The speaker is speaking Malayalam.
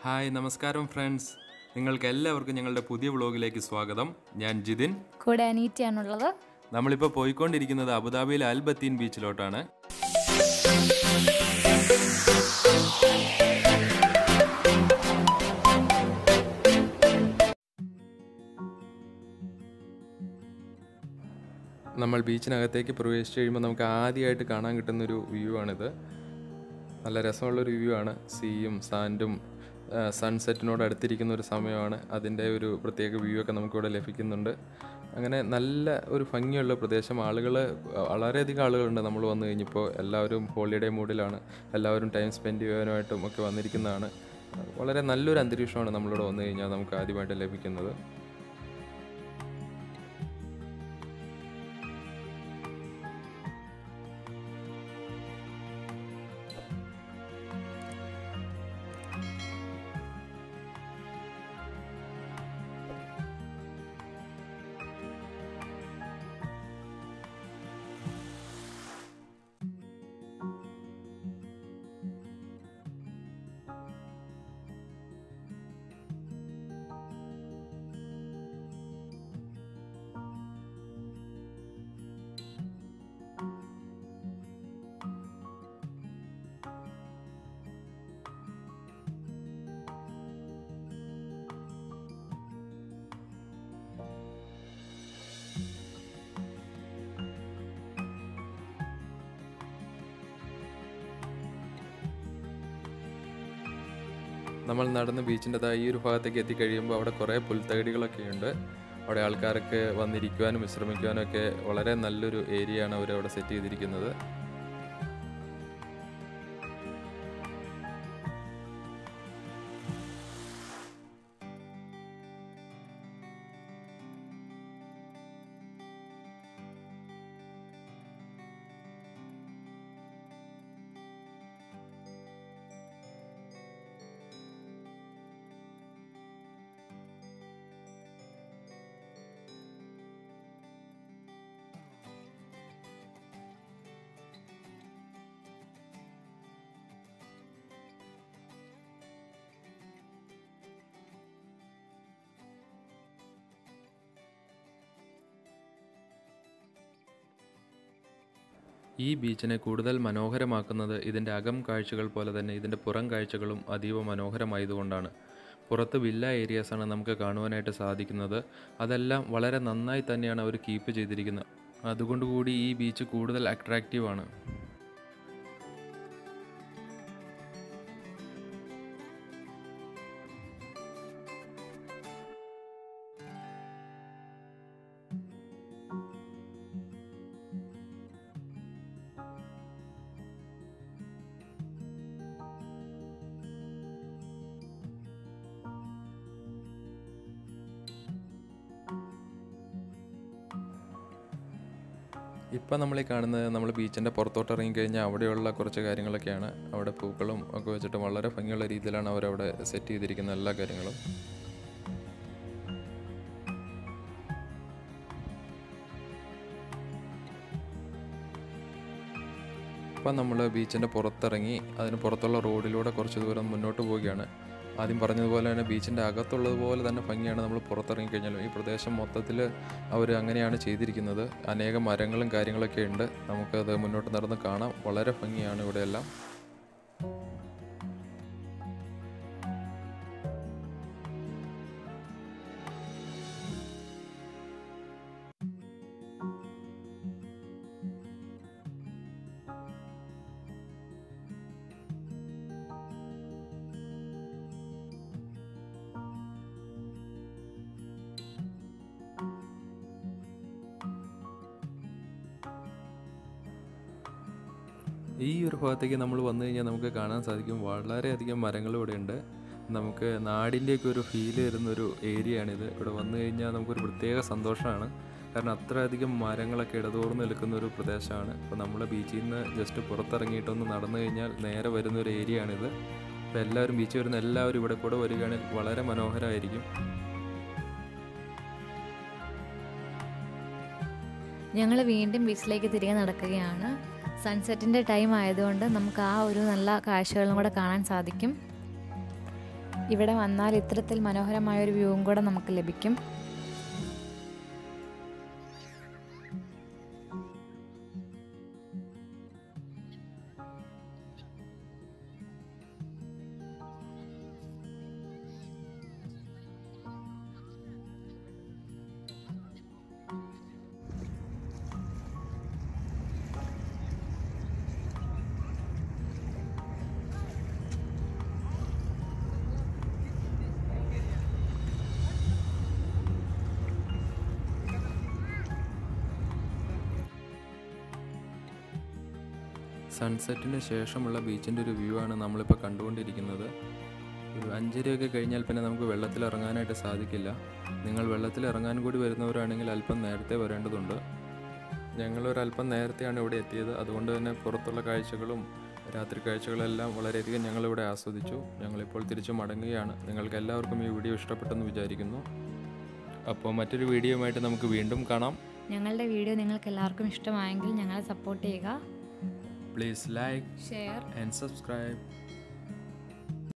ഹായ് നമസ്കാരം ഫ്രണ്ട്സ് നിങ്ങൾക്ക് എല്ലാവർക്കും ഞങ്ങളുടെ പുതിയ വ്ളോഗിലേക്ക് സ്വാഗതം ഞാൻ ജിതിൻ കൂടെ അനീറ്റയാണുള്ളത് നമ്മളിപ്പോൾ പോയിക്കൊണ്ടിരിക്കുന്നത് അബുദാബിയിലെ അൽബത്തീൻ ബീച്ചിലോട്ടാണ് നമ്മൾ ബീച്ചിനകത്തേക്ക് പ്രവേശിച്ച് കഴിയുമ്പോൾ നമുക്ക് ആദ്യമായിട്ട് കാണാൻ കിട്ടുന്നൊരു വ്യൂ ആണിത് നല്ല രസമുള്ളൊരു വ്യൂ ആണ് സീയും സാൻഡും സൺസെറ്റിനോട് അടുത്തിരിക്കുന്ന ഒരു സമയമാണ് അതിൻ്റെ ഒരു പ്രത്യേക വ്യൂ ഒക്കെ നമുക്കിവിടെ ലഭിക്കുന്നുണ്ട് അങ്ങനെ നല്ല ഒരു ഭംഗിയുള്ള പ്രദേശം ആളുകൾ വളരെയധികം ആളുകളുണ്ട് നമ്മൾ വന്നു കഴിഞ്ഞപ്പോൾ എല്ലാവരും ഹോളിഡേ മൂഡിലാണ് എല്ലാവരും ടൈം സ്പെൻഡ് ചെയ്യാനായിട്ടും ഒക്കെ വന്നിരിക്കുന്നതാണ് വളരെ നല്ലൊരു അന്തരീക്ഷമാണ് നമ്മളിവിടെ വന്നു കഴിഞ്ഞാൽ നമുക്ക് ആദ്യമായിട്ട് ലഭിക്കുന്നത് നമ്മൾ നടന്ന് ബീച്ചിൻ്റെ ഈ ഒരു ഭാഗത്തേക്ക് എത്തിക്കഴിയുമ്പോൾ അവിടെ കുറേ പുൽത്തകടികളൊക്കെ ഉണ്ട് അവിടെ ആൾക്കാർക്ക് വന്നിരിക്കുവാനും വിശ്രമിക്കുവാനും ഒക്കെ വളരെ നല്ലൊരു ഏരിയ ആണ് അവർ അവിടെ സെറ്റ് ചെയ്തിരിക്കുന്നത് ഈ ബീച്ചിനെ കൂടുതൽ മനോഹരമാക്കുന്നത് ഇതിൻ്റെ അകം കാഴ്ചകൾ പോലെ തന്നെ ഇതിൻ്റെ പുറം കാഴ്ചകളും അതീവ മനോഹരമായതുകൊണ്ടാണ് പുറത്ത് വില്ല ഏരിയാസാണ് നമുക്ക് കാണുവാനായിട്ട് സാധിക്കുന്നത് അതെല്ലാം വളരെ നന്നായി തന്നെയാണ് അവർ കീപ്പ് ചെയ്തിരിക്കുന്നത് അതുകൊണ്ട് കൂടി ഈ ബീച്ച് കൂടുതൽ അട്രാക്റ്റീവാണ് ഇപ്പം നമ്മൾ ഈ കാണുന്നത് നമ്മൾ ബീച്ചിൻ്റെ പുറത്തോട്ട് ഇറങ്ങിക്കഴിഞ്ഞാൽ അവിടെയുള്ള കുറച്ച് കാര്യങ്ങളൊക്കെയാണ് അവിടെ പൂക്കളും ഒക്കെ വെച്ചിട്ട് വളരെ ഭംഗിയുള്ള രീതിയിലാണ് അവരവിടെ സെറ്റ് ചെയ്തിരിക്കുന്ന എല്ലാ കാര്യങ്ങളും ഇപ്പം നമ്മൾ ബീച്ചിൻ്റെ പുറത്തിറങ്ങി അതിന് പുറത്തുള്ള റോഡിലൂടെ കുറച്ച് ദൂരം മുന്നോട്ട് പോവുകയാണ് ആദ്യം പറഞ്ഞതുപോലെ തന്നെ ബീച്ചിൻ്റെ അകത്തുള്ളതുപോലെ തന്നെ ഭംഗിയാണ് നമ്മൾ പുറത്തിറങ്ങി കഴിഞ്ഞാലും ഈ പ്രദേശം മൊത്തത്തിൽ അവർ അങ്ങനെയാണ് ചെയ്തിരിക്കുന്നത് അനേകം മരങ്ങളും കാര്യങ്ങളൊക്കെ ഉണ്ട് നമുക്കത് മുന്നോട്ട് നടന്ന് കാണാം വളരെ ഭംഗിയാണ് ഇവിടെയെല്ലാം ഈ ഒരു ഭാഗത്തേക്ക് നമ്മൾ വന്നു കഴിഞ്ഞാൽ നമുക്ക് കാണാൻ സാധിക്കും വളരെയധികം മരങ്ങൾ ഇവിടെ ഉണ്ട് നമുക്ക് നാടിൻ്റെയൊക്കെ ഒരു ഫീൽ വരുന്നൊരു ഏരിയയാണിത് ഇവിടെ വന്നു കഴിഞ്ഞാൽ നമുക്കൊരു പ്രത്യേക സന്തോഷമാണ് കാരണം അത്രയധികം മരങ്ങളൊക്കെ ഇടതോർന്ന് നിൽക്കുന്ന ഒരു പ്രദേശമാണ് അപ്പോൾ നമ്മൾ ബീച്ചിൽ നിന്ന് ജസ്റ്റ് പുറത്തിറങ്ങിയിട്ടൊന്ന് നടന്നു കഴിഞ്ഞാൽ നേരെ വരുന്ന ഒരു ഏരിയയാണിത് അപ്പോൾ എല്ലാവരും ബീച്ചിൽ വരുന്ന എല്ലാവരും ഇവിടെ കൂടെ വരികയാണെങ്കിൽ വളരെ മനോഹരമായിരിക്കും ഞങ്ങൾ വീണ്ടും ബീച്ചിലേക്ക് തിരികെ നടക്കുകയാണ് സൺസെറ്റിൻ്റെ ടൈം ആയതുകൊണ്ട് നമുക്ക് ആ ഒരു നല്ല കാഴ്ചകളും കൂടെ കാണാൻ സാധിക്കും ഇവിടെ വന്നാൽ ഇത്തരത്തിൽ മനോഹരമായ ഒരു വ്യൂവും കൂടെ നമുക്ക് ലഭിക്കും സൺസെറ്റിന് ശേഷമുള്ള ബീച്ചിൻ്റെ ഒരു വ്യൂ ആണ് നമ്മളിപ്പോൾ കണ്ടുകൊണ്ടിരിക്കുന്നത് ഒരു അഞ്ചരയൊക്കെ കഴിഞ്ഞാൽ പിന്നെ നമുക്ക് വെള്ളത്തിൽ ഇറങ്ങാനായിട്ട് സാധിക്കില്ല നിങ്ങൾ വെള്ളത്തിൽ ഇറങ്ങാൻ കൂടി വരുന്നവരാണെങ്കിൽ അല്പം നേരത്തെ വരേണ്ടതുണ്ട് ഞങ്ങളൊരല്പം നേരത്തെയാണ് ഇവിടെ എത്തിയത് അതുകൊണ്ട് തന്നെ പുറത്തുള്ള കാഴ്ചകളും രാത്രി കാഴ്ചകളെല്ലാം വളരെയധികം ഞങ്ങളിവിടെ ആസ്വദിച്ചു ഞങ്ങളിപ്പോൾ തിരിച്ചു മടങ്ങുകയാണ് നിങ്ങൾക്ക് എല്ലാവർക്കും ഈ വീഡിയോ ഇഷ്ടപ്പെട്ടെന്ന് വിചാരിക്കുന്നു അപ്പോൾ മറ്റൊരു വീഡിയോയുമായിട്ട് നമുക്ക് വീണ്ടും കാണാം ഞങ്ങളുടെ വീഡിയോ നിങ്ങൾക്ക് എല്ലാവർക്കും ഇഷ്ടമായെങ്കിൽ ഞങ്ങളെ സപ്പോർട്ട് ചെയ്യുക please like share and subscribe